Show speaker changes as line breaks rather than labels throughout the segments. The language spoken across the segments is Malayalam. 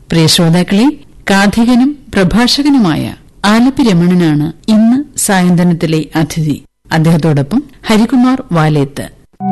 പ്രിയ ശ്രോതാക്കളെ കാഥികനും പ്രഭാഷകനുമായ ആലപ്പി രമണനാണ് ഇന്ന് സായന്തനത്തിലെ അതിഥി അദ്ദേഹത്തോടൊപ്പം ഹരികുമാർ വാലേത്ത്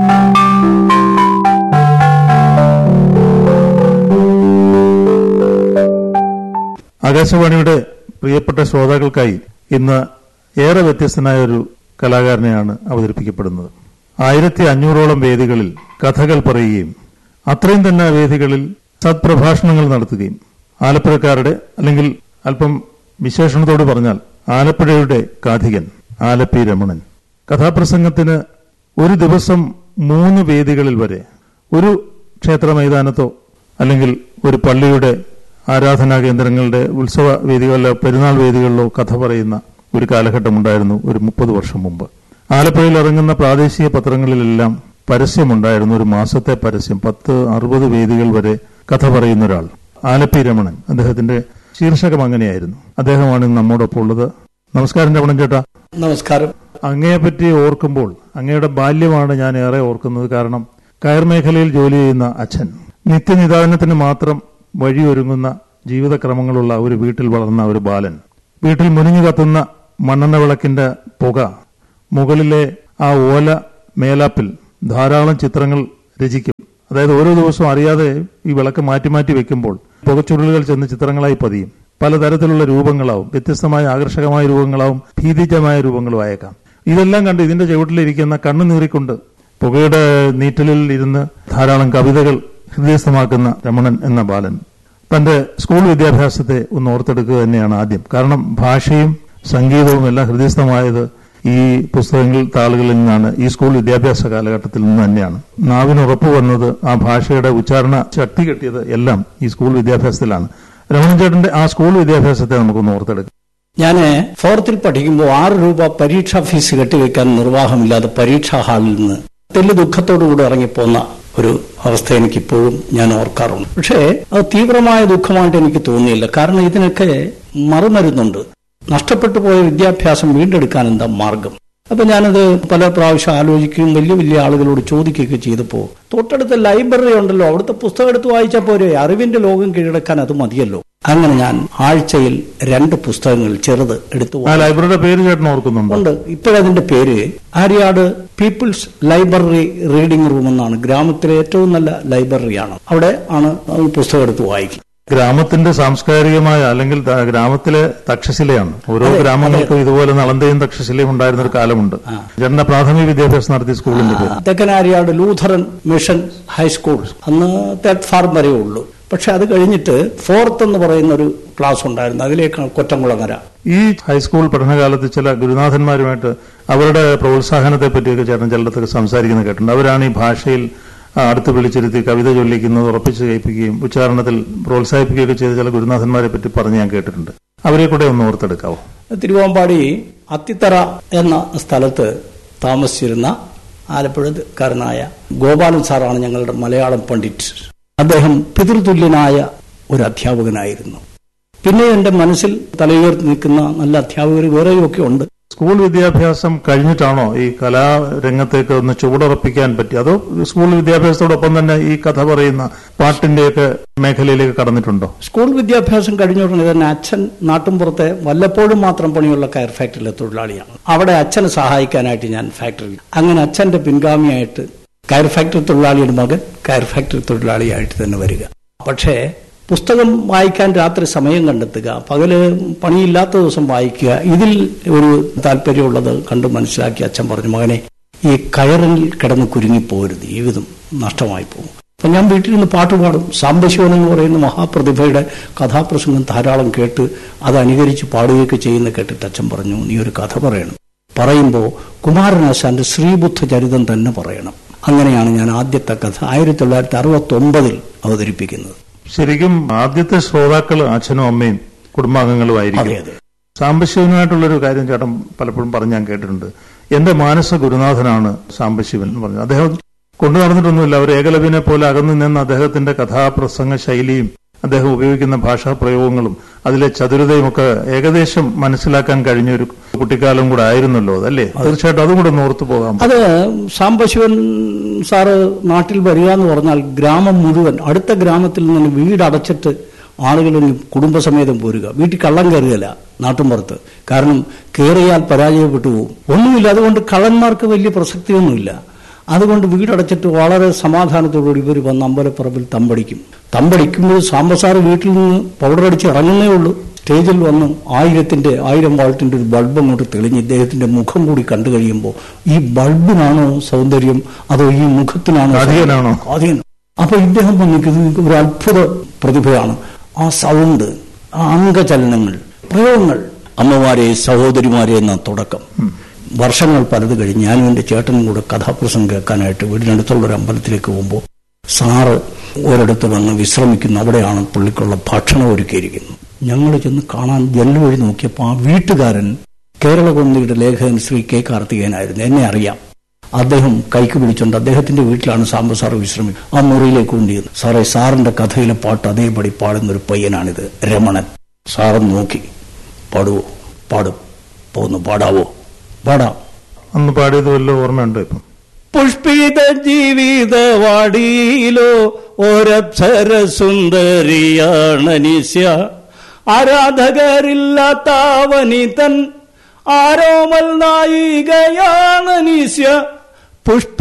ആകാശവാണിയുടെ പ്രിയപ്പെട്ട ശ്രോതാക്കൾക്കായി ഇന്ന് ഏറെ വ്യത്യസ്തനായ ഒരു കലാകാരനെയാണ് അവതരിപ്പിക്കപ്പെടുന്നത് ആയിരത്തി അഞ്ഞൂറോളം വേദികളിൽ കഥകൾ പറയുകയും അത്രയും തന്നെ ആ വേദികളിൽ സത്പ്രഭാഷണങ്ങൾ നടത്തുകയും ആലപ്പുഴക്കാരുടെ അല്ലെങ്കിൽ അല്പം വിശേഷണത്തോട് പറഞ്ഞാൽ ആലപ്പുഴയുടെ കാഥികൻ ആലപ്പി രമണൻ കഥാപ്രസംഗത്തിന് ഒരു ദിവസം മൂന്ന് വേദികളിൽ വരെ ഒരു ക്ഷേത്ര മൈതാനത്തോ അല്ലെങ്കിൽ ഒരു പള്ളിയുടെ ആരാധനാ കേന്ദ്രങ്ങളുടെ ഉത്സവ വേദികളിലോ പെരുന്നാൾ വേദികളിലോ കഥ പറയുന്ന ഒരു കാലഘട്ടമുണ്ടായിരുന്നു ഒരു മുപ്പത് വർഷം മുമ്പ് ആലപ്പുഴയിൽ ഇറങ്ങുന്ന പ്രാദേശിക പത്രങ്ങളിലെല്ലാം പരസ്യമുണ്ടായിരുന്നു ഒരു മാസത്തെ പരസ്യം പത്ത് അറുപത് വേദികൾ വരെ കഥ പറയുന്ന ഒരാൾ ആലപ്പി രമണൻ അദ്ദേഹത്തിന്റെ ശീർഷകം അങ്ങനെയായിരുന്നു അദ്ദേഹമാണ് ഇന്ന് നമ്മോടൊപ്പം ഉള്ളത് നമസ്കാരം രമണൻ ചേട്ടാ
നമസ്കാരം
അങ്ങയെപ്പറ്റി ഓർക്കുമ്പോൾ അങ്ങയുടെ ബാല്യമാണ് ഞാൻ ഏറെ ഓർക്കുന്നത് കാരണം കയർ മേഖലയിൽ ജോലി ചെയ്യുന്ന അച്ഛൻ നിത്യനിദാനത്തിന് മാത്രം വഴിയൊരുങ്ങുന്ന ജീവിതക്രമങ്ങളുള്ള ഒരു വീട്ടിൽ വളർന്ന ഒരു ബാലൻ വീട്ടിൽ മുനിഞ്ഞു കത്തുന്ന മണ്ണെണ്ണ വിളക്കിന്റെ പുക മുകളിലെ ആ ഓല മേലാപ്പിൽ ധാരാളം ചിത്രങ്ങൾ രചിക്കും അതായത് ഓരോ ദിവസവും അറിയാതെ ഈ വിളക്ക് മാറ്റി മാറ്റി വെക്കുമ്പോൾ പുകച്ചുരുളുകൾ ചെന്ന് ചിത്രങ്ങളായി പതിയും പലതരത്തിലുള്ള രൂപങ്ങളാവും വ്യത്യസ്തമായ ആകർഷകമായ രൂപങ്ങളാവും ഭീതിജമായ രൂപങ്ങളും ആയേക്കാം ഇതെല്ലാം കണ്ട് ഇതിന്റെ ചുവട്ടിലിരിക്കുന്ന കണ്ണു നീറിക്കൊണ്ട് പുകയുടെ നീറ്റലിൽ ഇരുന്ന് ധാരാളം കവിതകൾ ഹൃദയസ്ഥമാക്കുന്ന രമണൻ എന്ന ബാലൻ തന്റെ സ്കൂൾ വിദ്യാഭ്യാസത്തെ ഒന്ന് ഓർത്തെടുക്കുക തന്നെയാണ് ആദ്യം കാരണം ഭാഷയും സംഗീതവും എല്ലാം ഹൃദയസ്ഥമായത് ഈ പുസ്തകങ്ങൾ താളുകളിൽ നിന്നാണ് ഈ സ്കൂൾ വിദ്യാഭ്യാസ കാലഘട്ടത്തിൽ നിന്ന് തന്നെയാണ് നാവിന് ഉറപ്പ് വന്നത് ആ ഭാഷയുടെ ഉച്ചാരണ ശക്തി കിട്ടിയത് എല്ലാം ഈ സ്കൂൾ വിദ്യാഭ്യാസത്തിലാണ് രമണൻ ചേട്ടന്റെ ആ സ്കൂൾ വിദ്യാഭ്യാസത്തെ നമുക്കൊന്ന് ഓർത്തെടുക്കാം
ഞാൻ ഫോർത്തിൽ പഠിക്കുമ്പോൾ ആറ് രൂപ പരീക്ഷാ ഫീസ് കെട്ടിവെക്കാൻ നിർവാഹമില്ലാതെ പരീക്ഷാ ഹാളിൽ നിന്ന് തെല്ല് ദുഃഖത്തോടുകൂടി ഇറങ്ങിപ്പോന്ന ഒരു അവസ്ഥ എനിക്കിപ്പോഴും ഞാൻ ഓർക്കാറുണ്ട് പക്ഷേ അത് തീവ്രമായ ദുഃഖമായിട്ട് എനിക്ക് തോന്നിയില്ല കാരണം ഇതിനൊക്കെ മറുമരുന്നുണ്ട് നഷ്ടപ്പെട്ടു പോയ വിദ്യാഭ്യാസം വീണ്ടെടുക്കാൻ എന്താ മാർഗം അപ്പൊ ഞാനത് പല പ്രാവശ്യം ആലോചിക്കുകയും വലിയ വലിയ ആളുകളോട് ചോദിക്കുകയൊക്കെ ചെയ്തപ്പോൾ തൊട്ടടുത്ത ലൈബ്രറി ഉണ്ടല്ലോ അവിടുത്തെ പുസ്തകം എടുത്ത് വായിച്ചാൽ പോരെ അറിവിന്റെ ലോകം കീഴടക്കാൻ അത് മതിയല്ലോ അങ്ങനെ ഞാൻ ആഴ്ചയിൽ രണ്ട് പുസ്തകങ്ങൾ ചെറുത് എടുത്തു
ആ ലൈബ്രറിയുടെ പേര് ചേട്ടൻ ഓർക്കുന്നുണ്ടോ
ഉണ്ട് ഇപ്പോഴതിന്റെ പേര് Aryad people's library reading room എന്നാണ് ഗ്രാമത്തിലെ ഏറ്റവും നല്ല ലൈബ്രറിയാണ് അവിടെ ആണ് ഈ പുസ്തകം എടുത്ത് വായിക്കുക
ഗ്രാമത്തിന്റെ സാംസ്കാരികമായ അല്ലെങ്കിൽ ത- ഗ്രാമത്തിലെ തക്ഷശിലയാണ് ഓരോ ഗ്രാമങ്ങൾക്കും ഇതുപോലെ നളന്തയും തക്ഷശിലയും ഉണ്ടായിരുന്ന ഒരു കാലമുണ്ട് ചേട്ടന്റെ പ്രാഥമിക വിദ്യാഭ്യാസം നടത്തിയ സ്കൂളിന്റെ പേര്
തെക്കനാര്യാട് ലൂഥറൻ മിഷൻ ഹൈസ്കൂൾ അന്ന് തേർഡ് ഫാർം വരെ ഉള്ളൂ പക്ഷെ അത് കഴിഞ്ഞിട്ട് ഫോർത്ത് എന്ന് പറയുന്ന ഒരു ക്ലാസ് ഉണ്ടായിരുന്നു അതിലേക്കാണ് കൊറ്റംകുളങ്ങര
ഈ ഹൈസ്കൂൾ പഠനകാലത്ത് ചില ഗുരുനാഥന്മാരുമായിട്ട് അവരുടെ പ്രോത്സാഹനത്തെ പറ്റിയൊക്കെ ചേട്ടൻ ചിലടത്തൊക്കെ സംസാരിക്കുന്നത് കേട്ടിട്ടുണ്ട് അവരാണ് ഈ ഭാഷയിൽ ആ, അടുത്ത് വിളിച്ചിരുത്തി കവിത ചൊല്ലിക്കുന്നത് ഉറപ്പിച്ച് കേൾപ്പിക്കുകയും ഉച്ചാരണത്തിൽ പ്രോത്സാഹിപ്പിക്കുകയൊക്കെ ചെയ്ത ചില ഗുരുനാഥന്മാരെ പറ്റി പറഞ്ഞ് ഞാൻ കേട്ടിട്ടുണ്ട് അവരെ കൂടെ ഒന്ന് ഓർത്തെടുക്കാവോ
തിരുവമ്പാടി അത്തിത്തറ എന്ന സ്ഥലത്ത് താമസിച്ചിരുന്ന ആലപ്പുഴക്കാരനായ ഗോപാലൻ സാറാണ് ഞങ്ങളുടെ മലയാളം പണ്ഡിറ്റ് അദ്ദേഹം പിതൃതുല്യനായ ഒരു അധ്യാപകനായിരുന്നു പിന്നെ എന്റെ മനസ്സിൽ തലയുയർത്തി നിൽക്കുന്ന നല്ല അധ്യാപകർ വേറെയൊക്കെ ഉണ്ട്
സ്കൂൾ വിദ്യാഭ്യാസം കഴിഞ്ഞിട്ടാണോ ഈ കലാരംഗത്തേക്ക് ഒന്ന് ചുവടുറപ്പിക്കാൻ പറ്റി അതോ സ്കൂൾ വിദ്യാഭ്യാസത്തോടൊപ്പം തന്നെ ഈ കഥ പറയുന്ന പാട്ടിന്റെയൊക്കെ മേഖലയിലേക്ക് കടന്നിട്ടുണ്ടോ
സ്കൂൾ വിദ്യാഭ്യാസം കഴിഞ്ഞ ഉടനെ തന്നെ അച്ഛൻ നാട്ടുംപുറത്തെ വല്ലപ്പോഴും മാത്രം പണിയുള്ള കയർ ഫാക്ടറിയിലെ തൊഴിലാളിയാണ് അവിടെ അച്ഛനെ സഹായിക്കാനായിട്ട് ഞാൻ ഫാക്ടറിയിൽ അങ്ങനെ അച്ഛന്റെ പിൻഗാമിയായിട്ട് കയർ ഫാക്ടറി തൊഴിലാളിയുടെ മകൻ കയർ ഫാക്ടറി തൊഴിലാളിയായിട്ട് തന്നെ വരിക പക്ഷേ പുസ്തകം വായിക്കാൻ രാത്രി സമയം കണ്ടെത്തുക പകല് പണിയില്ലാത്ത ദിവസം വായിക്കുക ഇതിൽ ഒരു താല്പര്യമുള്ളത് കണ്ട് മനസ്സിലാക്കി അച്ഛൻ പറഞ്ഞു മകനെ ഈ കയറിൽ കിടന്ന് കുരുങ്ങിപ്പോരുത് ജീവിതം നഷ്ടമായി പോകും അപ്പൊ ഞാൻ വീട്ടിൽ നിന്ന് പാട്ട് പാടും സാംബശിവൻ എന്ന് പറയുന്ന മഹാപ്രതിഭയുടെ കഥാപ്രസംഗം ധാരാളം കേട്ട് അത് അനുകരിച്ച് പാടുകയൊക്കെ ചെയ്യുന്ന കേട്ടിട്ട് അച്ഛൻ പറഞ്ഞു നീ ഒരു കഥ പറയണം പറയുമ്പോൾ കുമാരനാശാന്റെ ശ്രീബുദ്ധ ചരിതം തന്നെ പറയണം അങ്ങനെയാണ് ഞാൻ ആദ്യത്തെ കഥ ആയിരത്തി തൊള്ളായിരത്തി അറുപത്തി ഒമ്പതിൽ അവതരിപ്പിക്കുന്നത്
ശരിക്കും ആദ്യത്തെ ശ്രോതാക്കൾ അച്ഛനും അമ്മയും കുടുംബാംഗങ്ങളുമായിരിക്കും
അതെ അതെ
സാംബശിവനുമായിട്ടുള്ളൊരു കാര്യം ചേട്ടൻ പലപ്പോഴും പറഞ്ഞ് ഞാൻ കേട്ടിട്ടുണ്ട് എന്റെ മാനസ ഗുരുനാഥനാണ് സാംബശിവൻ എന്ന് പറഞ്ഞു അദ്ദേഹം കൊണ്ടു നടന്നിട്ടൊന്നുമില്ല ഒരു ഏകലവ്യനെ പോലെ അകന്നു നിന്ന് അദ്ദേഹത്തിന്റെ കഥാപ്രസംഗ ശൈലിയും അദ്ദേഹം ഉപയോഗിക്കുന്ന ഭാഷാ പ്രയോഗങ്ങളും അതിലെ ചതുരതയും ഒക്കെ ഏകദേശം മനസ്സിലാക്കാൻ കഴിഞ്ഞ ഒരു കുട്ടിക്കാലം കൂടെ ആയിരുന്നല്ലോ അതല്ലേ തീർച്ചയായിട്ടും അതും കൂടെ ഒന്ന് ഓർത്തു പോകാം
അത് സാംബശിവൻ സാറ് നാട്ടിൽ വരിക എന്ന് പറഞ്ഞാൽ ഗ്രാമം മുഴുവൻ അടുത്ത ഗ്രാമത്തിൽ നിന്ന് വീട് അടച്ചിട്ട് ആളുകൾ കുടുംബസമേതം പോരുക വീട്ടിൽ കള്ളം കയറുകയല്ല നാട്ടുമ്പുറത്ത് കാരണം കയറിയാൽ പരാജയപ്പെട്ടു പോകും ഒന്നുമില്ല അതുകൊണ്ട് കള്ളന്മാർക്ക് വലിയ പ്രസക്തിയൊന്നുമില്ല അതുകൊണ്ട് വീടടച്ചിട്ട് വളരെ സമാധാനത്തോടുകൂടി ഇവർ വന്ന് അമ്പലപ്പറമ്പിൽ തമ്പടിക്കും തമ്പടിക്കുമ്പോൾ സാമ്പസാറ് വീട്ടിൽ നിന്ന് പൗഡർ അടിച്ച് ഇറങ്ങുന്നേ ഉള്ളൂ സ്റ്റേജിൽ വന്ന് ആയിരത്തിന്റെ ആയിരം വാൾട്ടിന്റെ ഒരു ബൾബ് അങ്ങോട്ട് തെളിഞ്ഞ് ഇദ്ദേഹത്തിന്റെ മുഖം കൂടി കണ്ടു കഴിയുമ്പോൾ ഈ ബൾബിനാണോ സൗന്ദര്യം അതോ ഈ മുഖത്തിനാണോ
കാഥികനാണോ?
കാഥികൻ അപ്പൊ ഇദ്ദേഹം നിൽക്കുന്നത് ഒരു അത്ഭുത പ്രതിഭയാണ് ആ സൗണ്ട് ആ അംഗചലനങ്ങൾ പ്രയോഗങ്ങൾ അമ്മമാരെ സഹോദരിമാരെ എന്ന തുടക്കം വർഷങ്ങൾ പലത് കഴിഞ്ഞ് ഞാനും എന്റെ ചേട്ടനും കൂടെ കഥാപ്രസംഗം കേൾക്കാനായിട്ട് വീടിനടുത്തുള്ള ഒരു അമ്പലത്തിലേക്ക് പോകുമ്പോൾ സാറ് ഒരിടത്ത് വന്ന് വിശ്രമിക്കുന്നു അവിടെയാണ് പുള്ളിക്കുള്ള ഭക്ഷണം ഒരുക്കിയിരിക്കുന്നത് ഞങ്ങൾ ചെന്ന് കാണാൻ ജനൽ വഴി നോക്കിയപ്പോൾ ആ വീട്ടുകാരൻ കേരള കൊന്നിയുടെ ലേഖകൻ ശ്രീ കെ കാർത്തികേയനായിരുന്നു എന്നെ അറിയാം അദ്ദേഹം കൈക്ക് പിടിച്ചുകൊണ്ട് അദ്ദേഹത്തിന്റെ വീട്ടിലാണ് സാമ്പ സാർ വിശ്രമിക്കുന്നത് ആ മുറിയിലേക്ക് കൊണ്ടുവന്നു സാറേ സാറിന്റെ കഥയിലെ പാട്ട് അതേപടി പാടുന്ന ഒരു പയ്യനാണിത് രമണൻ സാറ് നോക്കി പാടുവോ പാടും പോന്നു പാടാവോ പാടാം
അന്ന് പാടിയത് വല്ല ഓർമ്മയുണ്ടോ ഇപ്പം
പുഷ്പിത ജീവിതവാടിയിലോ ഒരപ്സര സുന്ദരിയാണനിസ്യ ആരാധകരില്ലാത്ത വനിതൻ ആരോമൽ നായികയാണനിസ്യ പുഷ്പി